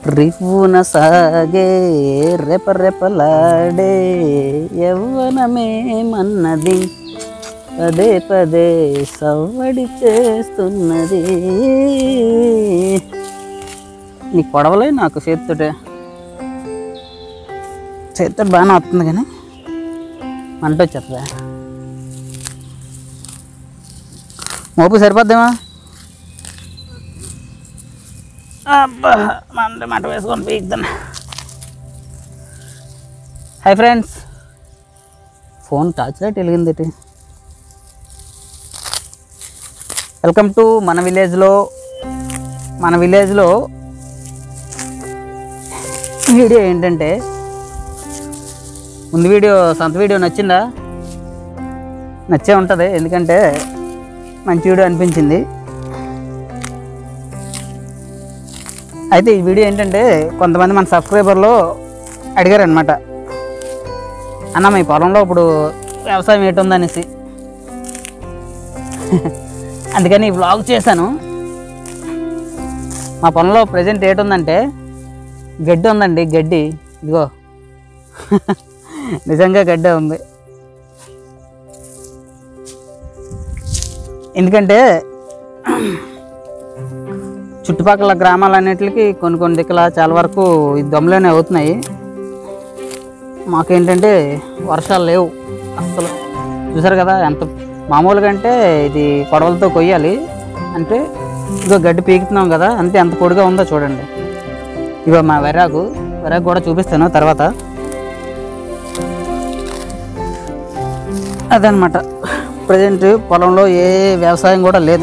రివ్వున సాగే రెపరెపలాడే యవ్వనమేమన్నది పదే పదే సవ్వడి చేస్తున్నది నీకు పొడవలే నాకు చేతితోటే చేతితో బాగానే వస్తుంది కానీ మంట వచ్చేస్తుందా మోపు సరిపోద్దేమా అబ్బా మంట మంట వేసుకొని పీకుతాను hi friends phone torch light వెలిగింది ఏంటి? వెల్కమ్ టు మన విలేజ్లో మన విలేజ్లో వీడియో ఏంటంటే ముందు వీడియో సొంత వీడియో నచ్చిందా నచ్చే ఉంటుంది ఎందుకంటే మంచి వీడియో అనిపించింది అయితే ఈ వీడియో ఏంటంటే కొంతమంది మన సబ్స్క్రైబర్లు అడిగారనమాట అన్న మీ పొలంలో ఇప్పుడు వ్యవసాయం ఏంటుందనేసి అందుకని ఈ వ్లాగ్ చేశాను మా పొలంలో ప్రజెంట్ ఏటుందంటే గడ్డి ఉందండి గడ్డి ఇదిగో నిజంగా గడ్డే ఉంది ఎందుకంటే చుట్టుపక్కల గ్రామాలన్నిటికి కొన్ని కొన్ని దిక్కుల చాలా వరకు ఈ దమ్ములోనే అవుతున్నాయి మాకేంటంటే వర్షాలు లేవు అస్సలు చూసారు కదా ఎంత మామూలుగా అంటే ఇది కొడవలతో కొయ్యాలి అంటే ఇదిగో గడ్డి పీకుతున్నాం కదా అంతే ఎంత పొడిగా ఉందో చూడండి ఇగో మా వెరాకు వెరాకు కూడా చూపిస్తాను తర్వాత అదనమాట ప్రజెంట్ పొలంలో ఏ వ్యవసాయం కూడా లేదు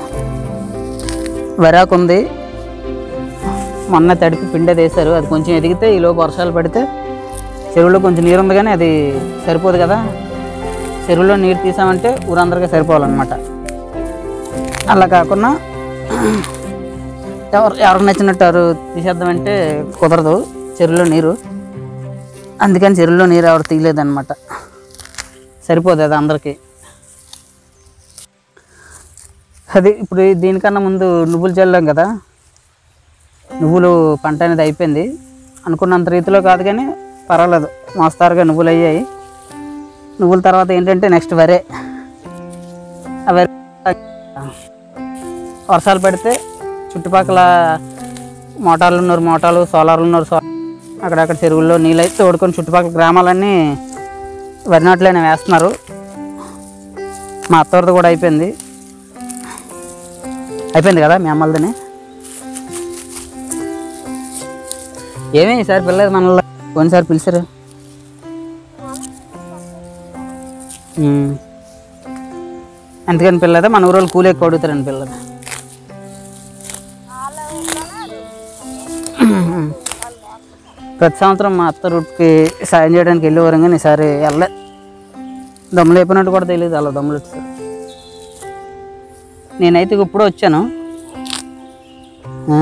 వెరాకు ఉంది మొన్న తడిపి పిండేది వేశారు అది కొంచెం ఎదిగితే ఈలోపు వర్షాలు పడితే చెరువులో కొంచెం నీరు ఉంది కానీ అది సరిపోదు కదా చెరువులో నీరు తీసామంటే ఊరందరికీ సరిపోవాలన్నమాట అలా కాకుండా ఎవరు ఎవరికి నచ్చినట్టు ఎవరు తీసేద్దామంటే కుదరదు చెరువులో నీరు అందుకని చెరువులో నీరు ఎవరు తీయలేదన్నమాట సరిపోదు అది అందరికీ అది ఇప్పుడు దీనికన్నా ముందు నువ్వులు చల్లాం కదా నువ్వులు పంట అనేది అయిపోయింది అనుకున్నంత రీతిలో కాదు కానీ పర్వాలేదు మోస్తారుగా నువ్వులు అయ్యాయి నువ్వుల తర్వాత ఏంటంటే నెక్స్ట్ వరే ఆ వరి వర్షాలు పడితే చుట్టుపక్కల మోటార్లు ఉన్నారు మోటార్లు సోలార్లు ఉన్నారు సో అక్కడక్కడ చెరువుల్లో నీళ్ళు అయితే తోడుకొని చుట్టుపక్కల గ్రామాలన్నీ వరి నాట్లనే వేస్తున్నారు మా అత్తవారిది కూడా అయిపోయింది అయిపోయింది కదా మీ అమ్మలదని ఏమీ ఈసారి పిల్లలు మనల్ని కొన్నిసారి పిలిచారు ఉమ్. అందుకని పిల్లదా మన ఊరోళ్ళు కూలి ఎక్కువ అడుగుతారని పిల్లలు ప్రతి సంవత్సరం మా అత్త రూట్కి సాయం చేయడానికి వెళ్ళేవారు కానీ ఈసారి వెళ్ళే దమ్ములు అయిపోయినట్టు కూడా తెలియదు అలా దమ్ములు వచ్చారు నేనైతే ఇప్పుడు వచ్చాను ఆ?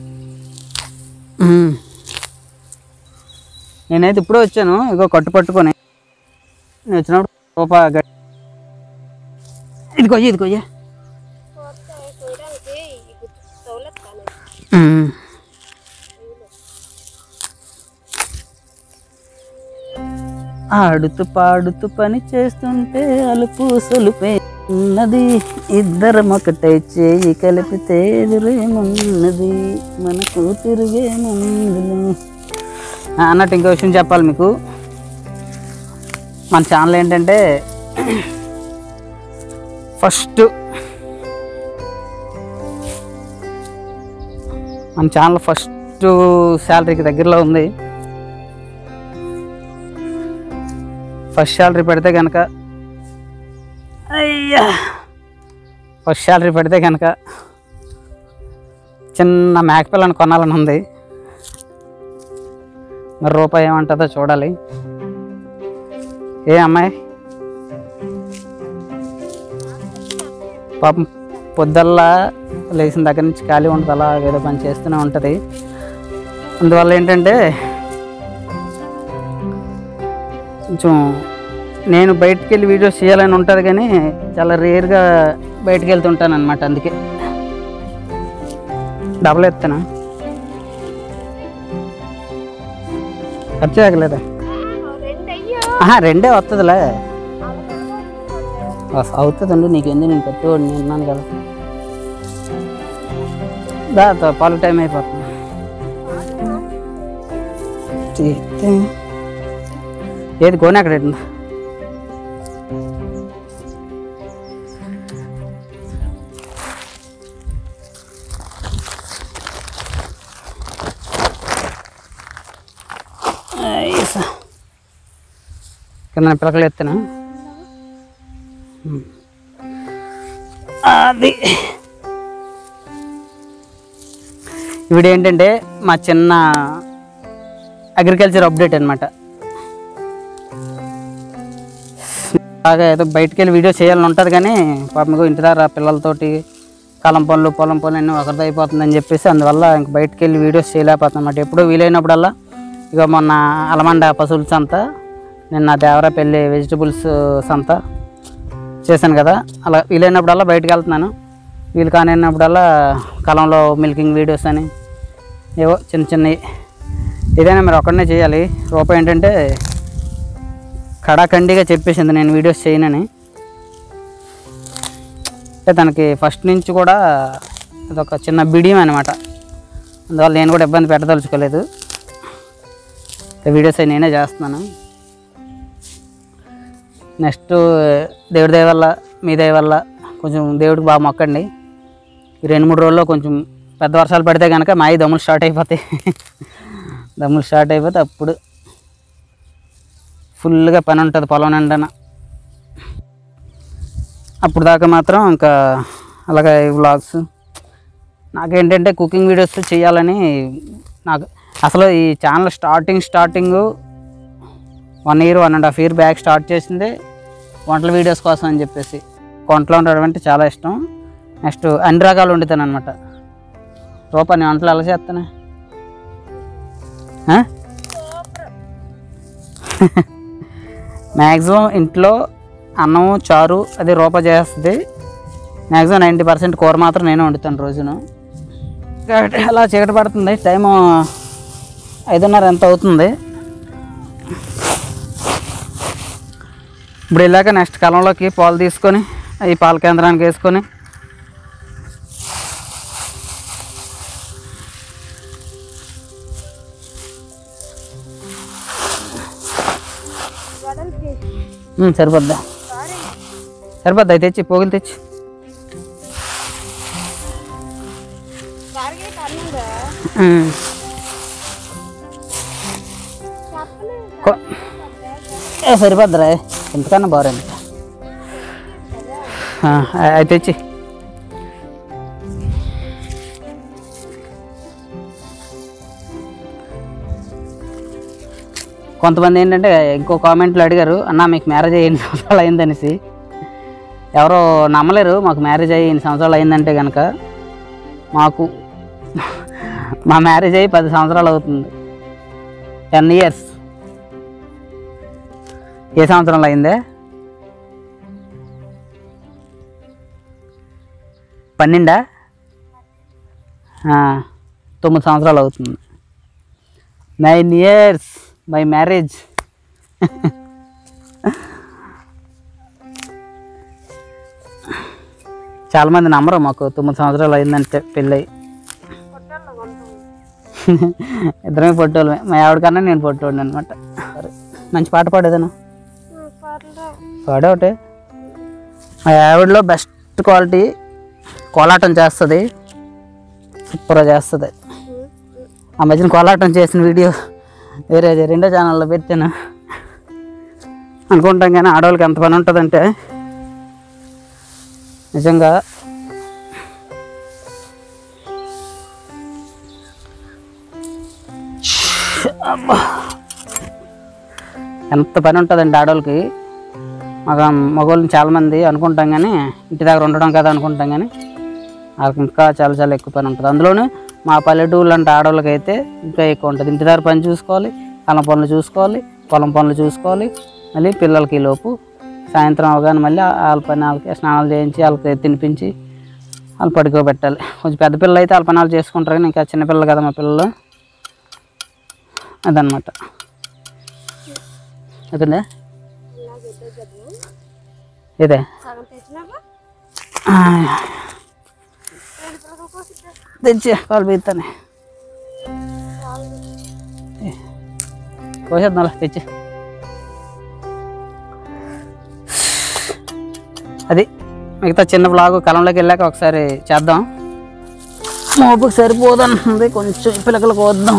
ఉమ్. నేనైతే ఇప్పుడే వచ్చాను ఇగో కట్టు పట్టుకొని నేను వచ్చినప్పుడు రూపా గట్టి ఇది కొయ్య ఇది కొయ్య ఉమ్. ఆడుతూ పాడుతూ పని చేస్తుంటే అలుపు సొలుపే ఉన్నది ఇద్దరం ఒకటే చేయి కలిపితే ఎదురేమున్నది మనకు తిరిగేముందులు ఆ, అన్నట్టు ఇంకో విషయం చెప్పాలి మీకు మన ఛానల్ ఏంటంటే ఫస్ట్ మన ఛానల్ ఫస్ట్ శాలరీకి దగ్గరలో ఉంది ఫస్ట్ శాలరీ పెడితే కనుక అయ్యా ఫస్ట్ శాలరీ పెడితే కనుక చిన్న మేకపిల్లని కొనాలని ఉంది మరి రూపాయి ఏమంటుందో చూడాలి ఏ అమ్మాయి పాపం పొద్దుల్లా లేచిన దగ్గర నుంచి ఖాళీ ఉంటుంది అలా ఏదో పని చేస్తూనే ఉంటుంది అందువల్ల ఏంటంటే కొంచెం నేను బయటికి వెళ్ళి వీడియోస్ చేయాలని ఉంటుంది కానీ చాలా రేర్గా బయటికి వెళ్తుంటాను అనమాట అందుకే డబల్ ఎత్తాను ఖర్చు ఆగలేదా రెండు అయ్యో ఆహా రెండే వస్తుందిలే అవుతుందండి నీకు ఎందుకు నేను పెట్టుకోండి నేను ఉన్నాను కదా దా తా, పాలు టైం అయిపోతుంది తీస్తే. ఏది కోని అక్కడ పెట్టిందా ఐసా. కింద పిలకలు ఎత్తునా అది ఇప్పుడు ఏంటంటే మా చిన్న అగ్రికల్చర్ అప్డేట్ అనమాట బాగా ఏదో బయటికి వెళ్ళి వీడియో చేయాలని ఉంటుంది కానీ పాపం ఇగో ఇంటి దగ్గర పిల్లలతోటి కలం పనులు పొలం పనులు అన్నీ ఒకరితో అయిపోతుందని చెప్పేసి అందువల్ల ఇంక బయటికి వెళ్ళి వీడియోస్ చేయలేకపోతుంది అనమాట ఎప్పుడూ వీలైనప్పుడల్లా ఇక మొన్న అలమండ పశువుల సంత నిన్న దేవరాపల్లి వెజిటబుల్స్ సంత చేశాను కదా అలా వీలైనప్పుడల్లా బయటకు వెళ్తున్నాను వీలు కానినప్పుడల్లా కలంలో మిల్కింగ్ వీడియోస్ అని ఏవో చిన్న చిన్నవి ఏదైనా మీరు ఒక్కడనే చేయాలి రూపాయి ఏంటంటే కడాఖండిగా చెప్పేసింది నేను వీడియోస్ చేయనని అంటే తనకి ఫస్ట్ నుంచి కూడా అదొక చిన్న బిడియం అనమాట అందువల్ల నేను కూడా ఇబ్బంది పెట్టదలుచుకోలేదు వీడియోస్ అవి నేనే చేస్తున్నాను నెక్స్ట్ దేవుడి దయ వల్ల మీ దయ వల్ల కొంచెం దేవుడికి బాగా మొక్కండి ఈ రెండు మూడు రోజుల్లో కొంచెం పెద్ద వర్షాలు పడితే కనుక మా ఈ దమ్ములు స్టార్ట్ అయిపోతాయి దమ్ములు స్టార్ట్ అయిపోతే అప్పుడు ఫుల్గా పని ఉంటుంది పొలం నిండా అప్పుడు దాకా మాత్రం ఇంకా అలాగే వ్లాగ్స్ నాకేంటంటే కుకింగ్ వీడియోస్ చేయాలని నాకు అసలు ఈ channel starting starting one year one and half year back start చేసింది వంటల వీడియోస్ కోసం అని చెప్పేసి వంటలో ఉండడం అంటే చాలా ఇష్టం నెక్స్ట్ అన్ని రకాలు వండుతాను అనమాట రూపాయి నేను వంటలు ఎలా చేస్తానే మ్యాక్సిమం ఇంట్లో అన్నం చారు అది రూప చేస్తుంది మ్యాక్సిమం నైంటీ పర్సెంట్ కూర మాత్రం నేను వండుతాను రోజును కాబట్టి అలా చీకటి పడుతుంది టైము ఐదున్నర ఎంత అవుతుంది ఇప్పుడు వెళ్ళాక నెక్స్ట్ కాలంలోకి పాలు తీసుకొని ఈ పాల కేంద్రానికి వేసుకొని వడలు చేసి ఉమ్, సరిపోద్దా సారీ సరిపోద్దా అయితే తెచ్చి పోగులు తెచ్చి వారికి కన్నుందా ఉమ్. చెప్పలేదు కొ- ఏ సరిపోద్దిరా ఎంతకన్నా బాగుంది అయితే తెచ్చి కొంతమంది ఏంటంటే ఇంకో కామెంట్లు అడిగారు అన్న మీకు మ్యారేజ్ అయ్యి ఎన్ని సంవత్సరాలు అయిందనేసి ఎవరో నమ్మలేరు మాకు మ్యారేజ్ అయ్యి ఎన్ని సంవత్సరాలు అయిందంటే కనుక మాకు మా మ్యారేజ్ అయ్యి పది సంవత్సరాలు అవుతుంది టెన్ ఇయర్స్ ఏ సంవత్సరంలో అయిందే పన్నెండా ఆ, తొమ్మిది సంవత్సరాలు అవుతుంది నైన్ ఇయర్స్ మై మ్యారేజ్ చాలామంది నమ్మరు మాకు తొమ్మిది సంవత్సరాలు అయిందంటే పెళ్ళి పొట్టల్లో కొంటాం ఇద్దరమే పొట్టోళ్ళమే మా ఆవిడకన్నా నేను పొట్టోడిని అనమాట సరే మంచి పాట పాడేదను పాటలు పాడే ఒకటి మా ఆవిడలో బెస్ట్ క్వాలిటీ కోలాటం చేస్తుంది సూపర్గా చేస్తుంది ఆ మధ్యన కోలాటం చేసిన వీడియో వేరే రెండో ఛానల్లో పెట్టాను అనుకుంటాం కానీ ఆడవాళ్ళకి ఎంత పని ఉంటుందంటే నిజంగా అబ్బా. ఎంత పని ఉంటుందండి ఆడవాళ్ళకి మగ మగవాళ్ళని చాలామంది అనుకుంటాం కానీ ఇంటి దగ్గర ఉండడం కదా అనుకుంటాం కానీ వాళ్ళకి ఇంకా చాలా చాలా ఎక్కువ పని ఉంటుంది అందులోనూ మా పల్లెటూళ్ళు అంటే ఆడవాళ్ళకి అయితే ఇంకా ఎక్కువ ఉంటుంది ఇంటి దగ్గర పని చూసుకోవాలి పొలం పనులు చూసుకోవాలి పొలం పనులు చూసుకోవాలి మళ్ళీ పిల్లలకి ఈ లోపు సాయంత్రం అవగానే మళ్ళీ వాళ్ళ పని వాళ్ళకి స్నానాలు చేయించి వాళ్ళకి తినిపించి వాళ్ళు పడుకోబెట్టాలి కొంచెం పెద్ద పిల్లలు అయితే వాళ్ళ పని వాళ్ళు చేసుకుంటారు కానీ ఇంకా చిన్నపిల్లలు కదా మా పిల్లలు అదనమాట అయిపోయిందా ఇలాగే ఇద్దరు చెప్పు ఇదే సగం తెచ్చినాక ఆ, రెండు పిల్లలు కోసిద్దా తెచ్చి పాలు పీతానే కోసేద్దాం తెచ్చి అది మిగతా చిన్న బ్లాగు కలంలోకి వెళ్ళాక ఒకసారి చేద్దాం మోపుకి సరిపోదంటుంది కొంచెం పిల్లకలకు వద్దాం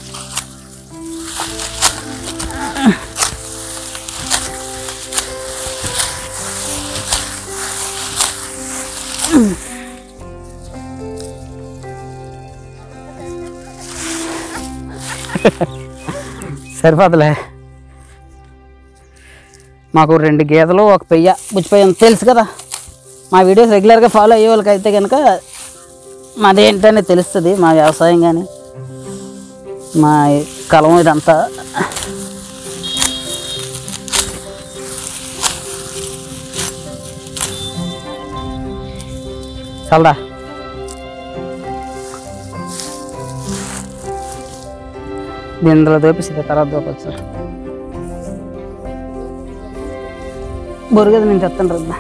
సరిపోదులే మాకు రెండు గీతలు ఒక పెయ్య బుచ్చిపోయి అని తెలుసు కదా మా వీడియోస్ రెగ్యులర్గా ఫాలో అయ్యే వాళ్ళకి అయితే కనుక మాది ఏంటనే తెలుస్తుంది మా వ్యవసాయం కానీ మా కలం ఇదంతా చల్దా దీనిలో దోపిస్తుంది తర్వాత దోపచ్చు సార్ బొరుగది నేను చెప్తాను రద్దా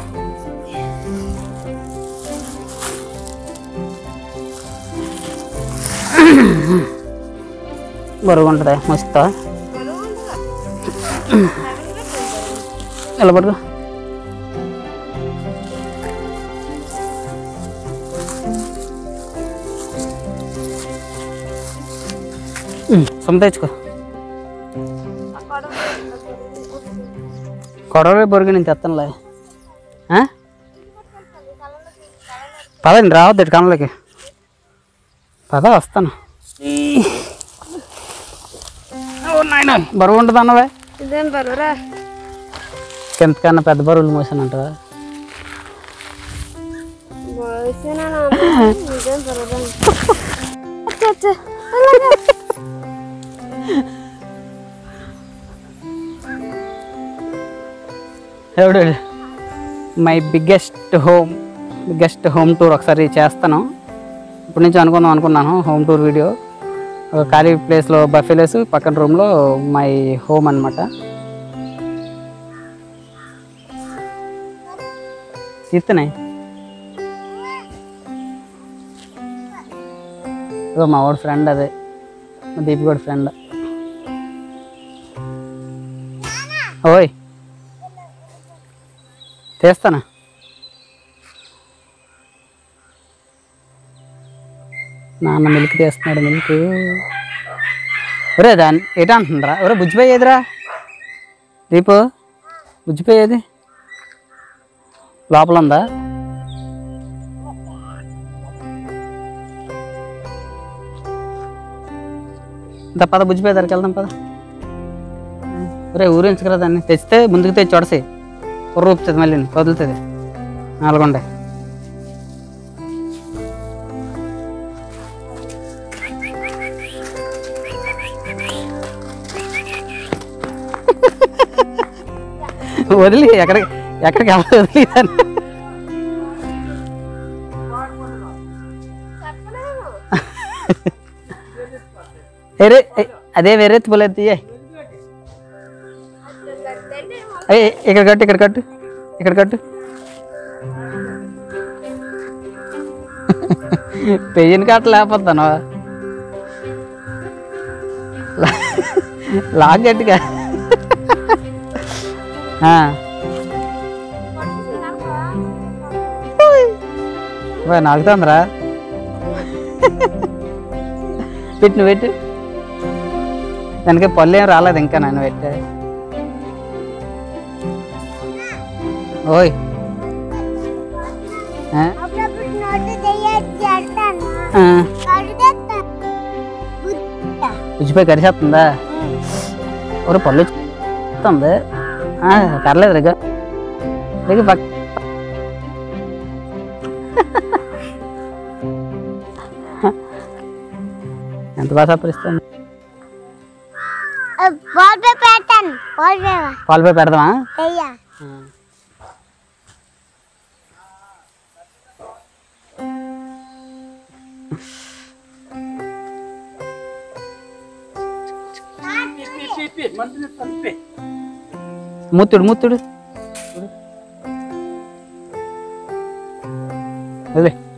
బరువు ఉంటుంది మస్తా బరువు ఉంటుందా ఎలా పడుకో సొమ్మ తెచ్చుకో కొడవలే బొరుగు నేను తెస్తానులే ఆ? పదండి రావద్దు ఇటు కళ్ళకి పద వస్తాను ఈ. ఓ నాయన బరువు ఉంటుంది అన్నవే ఇదేం బరువురా ఎంతకన్నా పెద్ద బరువులు మోసానంటావా మోసేనా ఇదేం బరువురా అచ్చా అచ్చా అలాగే ఎవడు my biggest home biggest home tour ఒకసారి చేస్తాను ఇప్పటి నుంచి అనుకుందాం అనుకున్నాను హోమ్ టూర్ వీడియో ఒక ఖాళీ ప్లేస్లో బఫెలేస్ పక్కన రూమ్లో మై హోమ్ అనమాట తీస్తున్నాయి ఇగో మా వాడు ఫ్రెండ్ అదే మా దీపిగోడి ఫ్రెండ్ ఓయ్ తీస్తానా నాన్న మిల్క్ తీస్తున్నాడు మిల్క్ ఒరే దాన్ని ఏటా అంటుందిరా ఒరే బుజ్జిపోయేదిరా దీపు బుజ్జిపోయేది లోపల ఉందా ఇంత పద బుజ్జిపోయే దగ్గరికి వెళ్దాం పద ఒరే ఊరించుకురా దాన్ని తెచ్చితే ముందుకు తెచ్చి చొడసి కుర్ర ఊపుతుంది మళ్ళీ వదులుతుంది నాలుగుండే వదిలి ఎక్కడికి ఎక్కడికి వెళ్ళదు వదిలి దాన్ని. ఏరే ఏ, అదే వేరే పోలేదు తీయే ఏయ్, ఇక్కడ కట్టు ఇక్కడ కట్టు ఇక్కడ కట్టు పెయ్యని కట్ట లేకపోతాను లాగ్ గట్టిగా ఆ. ఓ, నాకుతుందిరా పెట్టు నువ్వు పెట్టు దానికి పళ్ళు ఏం రాలేదు ఇంకా నన్ను పెట్టే ఓయ్ ఆ? అప్పుడప్పుడు నోటు చేయొచ్చు అంటాను ఆ. కడుగుతా ఉచ్చిపోయి కరిసేస్తుందా ఒక పళ్ళు వస్తుంది పర్లేదు రిగ రిగ పక్ ఎంత బాగా సపరిస్తాను బాల్ పే పెట్టాను బాల్ పే పాలు పెడదామా చెయ్యా మూతుడు మూతుడు వదిలే